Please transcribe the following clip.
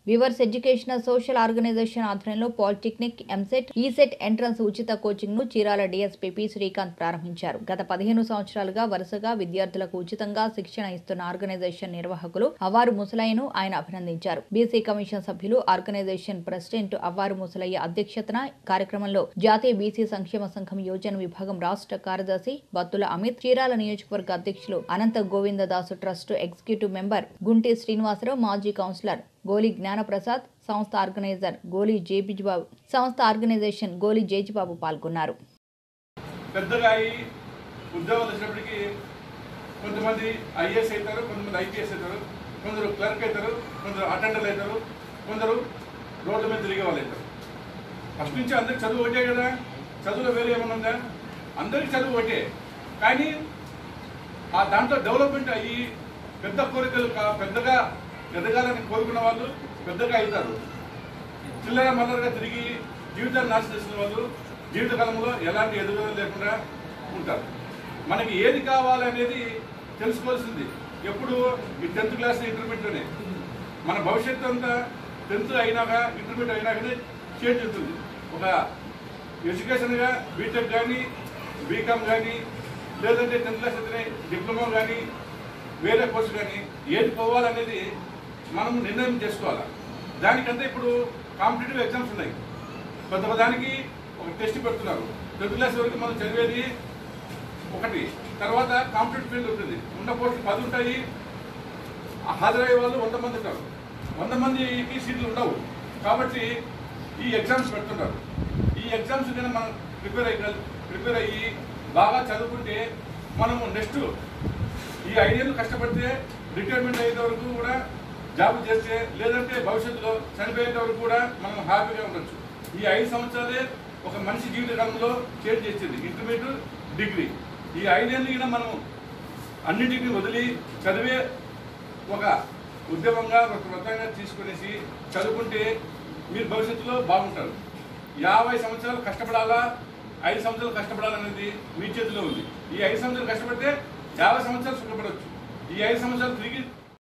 viewers educational social organisation ఆధ్వర్యంలో polytechnic EAMCET ECET entrance ఉచిత coaching ను చీరాల డీఎస్పీ పి శ్రీకాంత్ ప్రారంభించారు గత పదిహేను సంవత్సరాలుగా వరుసగా విద్యార్థులకు ఉచితంగా శిక్షణ ఇస్తున్న ఆర్గనైజేషన్ నిర్వాహకులు అవ్వారు ముసలయ్యను ఆయన అభినందించారు బీసీ కమిషన్ సభ్యులు ఆర్గనైజేషన్ ప్రెసిడెంట్ అవ్వారు ముసలయ్య అధ్యక్షతన కార్యక్రమంలో జాతీయ బీసీ సంక్షేమ సంఘం యోజన విభాగం రాష్ట్ర కార్యదర్శి బత్తుల అమిత్ చీరాల నియోజకవర్గ అధ్యక్షులు Anantha Govindadasu trust executive member Gunti Srinivasarao మాజీ కౌన్సిలర్ గోలి జ్ఞానప్రసాద్ సంస్థ ఆర్గనైజర్ గోలి జేబిజిబాబు సంస్థ ఆర్గనైజేషన్ గోలి జేజిబాబు పాల్గొన్నారు పెద్దగా అయ్యి ఉద్యోగాలు వచ్చినప్పటికీ కొంతమంది ఐఏఎస్ అవుతారు కొంతమంది ఐపీఎస్ అవుతారు కొందరు క్లర్క్ అవుతారు కొందరు అటెండర్లు అవుతారు కొందరు రోడ్ల మీద తిరిగే వాళ్ళు అవుతారు ఫస్ట్ నుంచి అందరికి చదువు ఒకటే కదా చదువులో వేరే ఏమన్నా ఉందా అందరికి చదువు ఒకటే కానీ ఆ దాంట్లో డెవలప్మెంట్ అయ్యి పెద్ద కోరికలు కా- పెద్దగా ఎదగాలని కోరుకున్న వాళ్ళు పెద్దగా అవుతారు చిల్లర మల్లరగా తిరిగి జీవితాన్ని నాశనం చేసిన వాళ్ళు జీవితకాలంలో ఎలాంటి ఎదుగుదల లేకుండా ఉంటారు మనకి ఏది కావాలనేది తెలుసుకోవాల్సింది ఎప్పుడు ఈ టెన్త్ క్లాస్ ఇంటర్మీడియట్లోనే మన భవిష్యత్తు అంతా టెన్త్ అయినాక ఇంటర్మీడియట్ అయినాకనే చేంజ్ ఉంటుంది ఒక ఎడ్యుకేషన్గా బీటెక్ కానీ బీకామ్ కానీ లేదంటే టెన్త్ క్లాస్ అయితేనే డిప్లొమా కానీ వేరే కోర్సు కానీ ఏది పోవాలనేది మనం నిర్ణయం చేసుకోవాలి దానికంటే ఇప్పుడు కాంపిటేటివ్ ఎగ్జామ్స్ ఉన్నాయి కొంత దానికి ఒక టెస్ట్ పెడుతున్నారు టెన్త్ క్లాస్ వరకు మనం చదివేది ఒకటి తర్వాత కాంపిటేటివ్ ఫీల్డ్ ఉంటుంది ఉన్న పోస్టులు పది ఉంటాయి హాజరయ్యే వాళ్ళు వంద మంది ఉంటారు వంద మందికి సీట్లు ఉండవు కాబట్టి ఈ ఎగ్జామ్స్ పెడుతున్నారు ఈ ఎగ్జామ్స్ కన్నా మనం ప్రిపేర్ అయ్యి ప్రిపేర్ అయ్యి బాగా చదువుకుంటే మనము నెక్స్ట్ ఈ ఐదేళ్ళు కష్టపడితే రిటైర్మెంట్ అయ్యేంత వరకు కూడా జాబ్ చేస్తే లేదంటే భవిష్యత్తులో చనిపోయేంత వరకు కూడా మనం హ్యాపీగా ఉండొచ్చు ఈ ఐదు సంవత్సరాలే ఒక మనిషి జీవిత కాలంలో చేంజ్ చేసింది ఇంటర్మీడియట్ డిగ్రీ ఈ ఐదేళ్ళు కూడా మనం అన్నింటినీ వదిలి చదివే ఒక ఉద్యమంగా ఒక వ్రతంగా తీసుకునేసి చదువుకుంటే మీరు భవిష్యత్తులో బాగుంటారు యాభై సంవత్సరాలు కష్టపడాలా ఐదు సంవత్సరాలు కష్టపడాలనేది మీ చేతిలో ఉంది ఈ ఐదు సంవత్సరాలు కష్టపడితే యాభై సంవత్సరాలు సుఖపడవచ్చు ఈ ఐదు సంవత్సరాలు తిరిగి